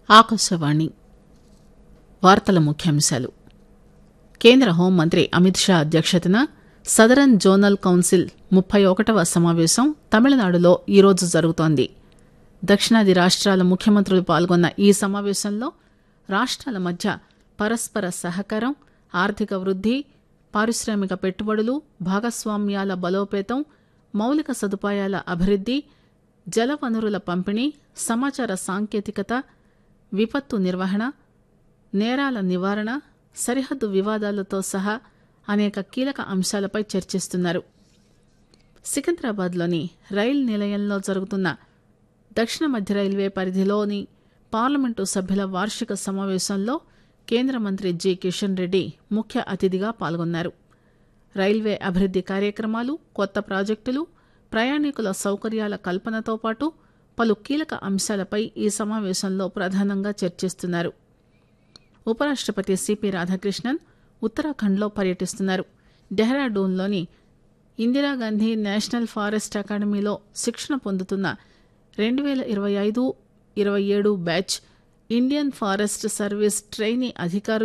ఆకాశవాణి వార్తల ముఖ్యాంశాలు కేంద్ర హోంమంత్రి అమిత్ షా అధ్యక్షతన సదరన్ జోనల్ కౌన్సిల్ ముప్పై ఒకటవ సమావేశం తమిళనాడులో ఈరోజు జరుగుతోంది దక్షిణాది రాష్ట్రాల ముఖ్యమంత్రులు పాల్గొన్న ఈ సమావేశంలో రాష్ట్రాల మధ్య పరస్పర సహకారం ఆర్థిక వృద్ధి పారిశ్రామిక పెట్టుబడులు భాగస్వామ్యాల బలోపేతం మౌలిక సదుపాయాల అభివృద్ధి జలవనరుల పంపిణీ సమాచార సాంకేతికత విపత్తు నిర్వహణ నేరాల నివారణ సరిహద్దు వివాదాలతో సహా అనేక కీలక అంశాలపై చర్చిస్తున్నారు సికింద్రాబాద్లోని రైలు నిలయంలో జరుగుతున్న దక్షిణ మధ్య రైల్వే పరిధిలోని పార్లమెంటు సభ్యుల వార్షిక సమావేశంలో కేంద్ర మంత్రి జి కిషన్ రెడ్డి ముఖ్య అతిథిగా పాల్గొన్నారు రైల్వే అభివృద్ది కార్యక్రమాలు కొత్త ప్రాజెక్టులు ప్రయాణికుల సౌకర్యాల కల్పనతో పాటు పలు కీలక అంశాలపై ఈ సమావేశంలో ప్రధానంగా చర్చిస్తున్నారు ఉపరాష్టపతి సిపి రాధాకృష్ణన్ ఉత్తరాఖండ్లో పర్యటిస్తున్నారు డెహ్రాడూన్లోని ఇందిరాగాంధీ నేషనల్ ఫారెస్ట్ అకాడమీలో శిక్షణ పొందుతున్న రెండు వేల ఇరవై ఐదు ఇరవై ఏడు batch Indian forest service trainee అధికారులు